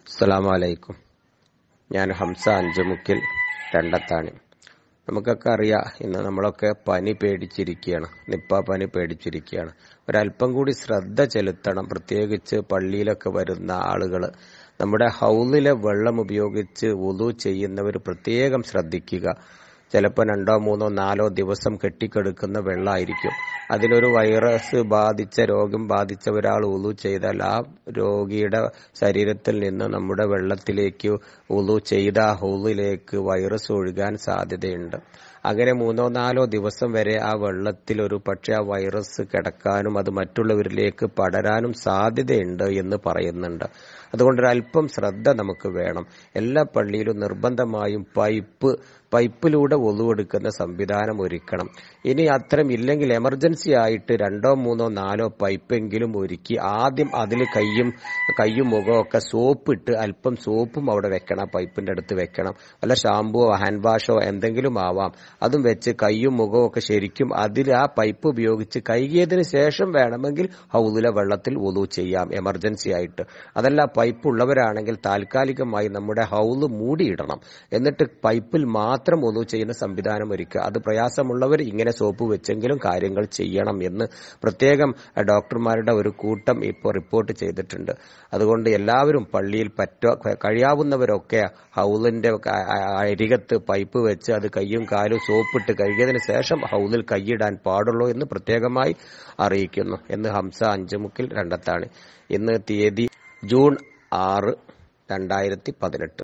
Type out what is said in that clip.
അസ്സലാമു അലൈക്കും ഞാൻ ഹംസ അഞ്ചുമുക്കിൽ രണ്ടത്താണി നമുക്കൊക്കെ അറിയാം ഇന്ന് നമ്മളൊക്കെ പനി പേടിച്ചിരിക്കുകയാണ് നിപ്പ പനി പേടിച്ചിരിക്കുകയാണ് ഒരല്പം കൂടി ശ്രദ്ധ ചെലുത്തണം പ്രത്യേകിച്ച് പള്ളിയിലൊക്കെ വരുന്ന ആളുകൾ നമ്മുടെ ഹൗലിലെ വെള്ളം ഉപയോഗിച്ച് ഉതു ചെയ്യുന്നവർ പ്രത്യേകം ശ്രദ്ധിക്കുക ചിലപ്പോൾ രണ്ടോ മൂന്നോ നാലോ ദിവസം കെട്ടിക്കെടുക്കുന്ന വെള്ളമായിരിക്കും അതിലൊരു വൈറസ് ബാധിച്ച രോഗം ബാധിച്ച ഒരാൾ ഉളു ചെയ്താൽ ആ രോഗിയുടെ ശരീരത്തിൽ നിന്ന് നമ്മുടെ വെള്ളത്തിലേക്ക് ഉളു ചെയ്ത ആ ഹൗലിലേക്ക് വൈറസ് ഒഴുകാൻ സാധ്യതയുണ്ട് അങ്ങനെ മൂന്നോ നാലോ ദിവസം വരെ ആ വെള്ളത്തിൽ ഒരു പക്ഷേ ആ വൈറസ് കിടക്കാനും അത് മറ്റുള്ളവരിലേക്ക് പടരാനും സാധ്യതയുണ്ട് എന്ന് പറയുന്നുണ്ട് അതുകൊണ്ട് ഒരല്പം ശ്രദ്ധ നമുക്ക് വേണം എല്ലാ പള്ളിയിലും നിർബന്ധമായും പൈപ്പ് പൈപ്പിലൂടെ ഒതുവെടുക്കുന്ന സംവിധാനം ഒരുക്കണം ഇനി അത്തരം ഇല്ലെങ്കിൽ എമർജൻസി ആയിട്ട് രണ്ടോ മൂന്നോ നാലോ പൈപ്പെങ്കിലും ഒരുക്കി ആദ്യം അതിൽ കയ്യും കയ്യും മുഖവും ഒക്കെ സോപ്പിട്ട് അല്പം സോപ്പും അവിടെ വെക്കണം ആ പൈപ്പിന്റെ അടുത്ത് വെക്കണം വല്ല ഷാമ്പുവോ ഹാൻഡ് വാഷോ എന്തെങ്കിലും ആവാം അതും വെച്ച് കയ്യും മുഖവും ഒക്കെ ശരിക്കും അതിൽ ആ പൈപ്പ് ഉപയോഗിച്ച് കഴുകിയതിന് ശേഷം വേണമെങ്കിൽ ഹൗദിലെ വെള്ളത്തിൽ ഒതു ചെയ്യാം എമർജൻസി ആയിട്ട് അതല്ല പൈപ്പ് ഉള്ളവരാണെങ്കിൽ താൽക്കാലികമായി നമ്മുടെ ഹൗല് മൂടിയിടണം എന്നിട്ട് പൈപ്പിൽ മാത്രം ഒതു ചെയ്യുന്ന സംവിധാനം ഒരുക്കുക അത് പ്രയാസമുള്ളവർ ഇങ്ങനെ സോപ്പ് വെച്ചെങ്കിലും കാര്യങ്ങൾ ചെയ്യണം എന്ന് പ്രത്യേകം ഡോക്ടർമാരുടെ ഒരു കൂട്ടം ഇപ്പോൾ റിപ്പോർട്ട് ചെയ്തിട്ടുണ്ട് അതുകൊണ്ട് എല്ലാവരും പള്ളിയിൽ പറ്റോ കഴിയാവുന്നവരൊക്കെ ഹൗലിന്റെ അരികത്ത് പൈപ്പ് വെച്ച് അത് കയ്യും കാലും സോപ്പിട്ട് കഴുകിയതിന് ശേഷം ഹൗലിൽ കൈയിടാൻ പാടുള്ളൂ എന്ന് പ്രത്യേകമായി അറിയിക്കുന്നു എന്ന് ഹംസ അഞ്ചുമുക്കിൽ രണ്ടത്താണ് ഇന്ന് തീയതി ജൂൺ ആറ് രണ്ടായിരത്തി പതിനെട്ട്